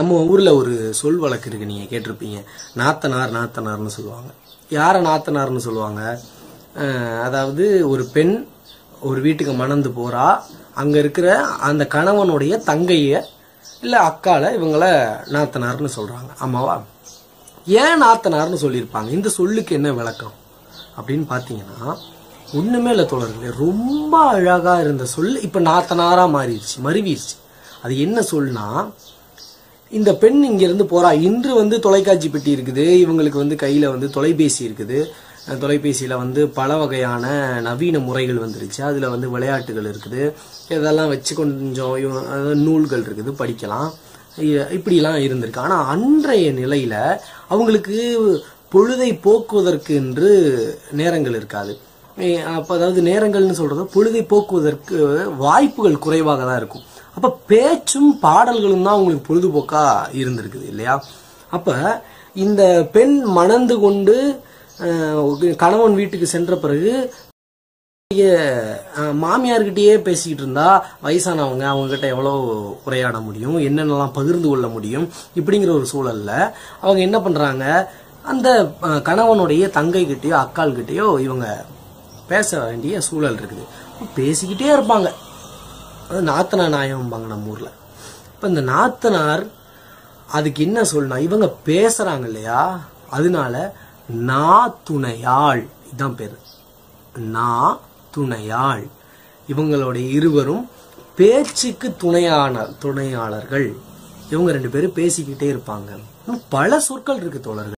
நம்ம ஊர்ல ஒரு சொல் வழக்கு இருக்கு நீங்க கேட்டிருப்பீங்க நாத்தனார் நாத்தனார்னு சொல்லுவாங்க யார நாத்தனார்னு சொல்லுவாங்க அஹ், அதாவது ஒரு பெண் ஒரு வீட்டுக்கு மணந்து போறா அங்க இருக்கிற அந்த கணவனுடைய தங்கைய இல்ல அக்கால இவங்கள நாத்தனார்னு சொல்றாங்க ஆமாவா ஏன் நாத்தனார்னு சொல்லியிருப்பாங்க இந்த சொல்லுக்கு என்ன விளக்கம் அப்படின்னு பார்த்தீங்கன்னா ஒண்ணுமே இல்லை தோழர்களே ரொம்ப அழகா இருந்த சொல் இப்ப நாத்தனாரா மாறிடுச்சு மருவிடுச்சு அது என்ன சொல்னா இந்த பெண் இங்க இருந்து போறா இன்று வந்து தொலைக்காட்சி பெட்டி இருக்குது இவங்களுக்கு வந்து கையில வந்து தொலைபேசி இருக்குது அஹ் தொலைபேசியில வந்து பல வகையான நவீன முறைகள் வந்துருச்சு அதுல வந்து விளையாட்டுகள் இருக்குது இதெல்லாம் வச்சு கொஞ்சம் இவ- அதாவது நூல்கள் இருக்குது படிக்கலாம் இ- இப்படிலாம் இருந்திருக்கு ஆனா அன்றைய நிலையில அவங்களுக்கு பொழுதை போக்குவதற்கு என்று நேரங்கள் இருக்காது ஏ, அப்ப அதாவது நேரங்கள்னு சொல்றது பொழுதை போக்குவதற்கு வாய்ப்புகள் குறைவாக தான் இருக்கும் அப்ப பேச்சும் பாடல்களும் தான் உங்களுக்கு பொழுதுபோக்கா இருந்திருக்குது இல்லையா அப்ப இந்த பெண் மணந்து கொண்டு அஹ், கணவன் வீட்டுக்கு சென்ற பிறகு அஹ், மாமியார்கிட்டயே பேசிக்கிட்டு இருந்தா வயசானவங்க அவங்க கிட்ட எவ்வளவு உரையாட முடியும் என்னென்னலாம் பகிர்ந்து கொள்ள முடியும் இப்படிங்கிற ஒரு சூழல்ல அவங்க என்ன பண்றாங்க அந்த அஹ், கணவனுடைய தங்கை கிட்டயோ அக்கால் கிட்டயோ இவங்க பேச வேண்டிய சூழல் இருக்குது பேசிக்கிட்டே இருப்பாங்க அது நாத்தனா நாயம்பாங்க நம்ம ஊர்ல இப்ப இந்த நாத்தனார் அதுக்கு என்ன சொல்லணும் இவங்க பேசுறாங்க இல்லையா அதனால நா துணையாள் இதுதான் பேரு நா துணையாள் இவங்களுடைய இருவரும் பேச்சுக்கு துணையான துணையாளர்கள் இவங்க ரெண்டு பேரும் பேசிக்கிட்டே இருப்பாங்க இன்னும் பல சொற்கள் இருக்கு தோழர்கள்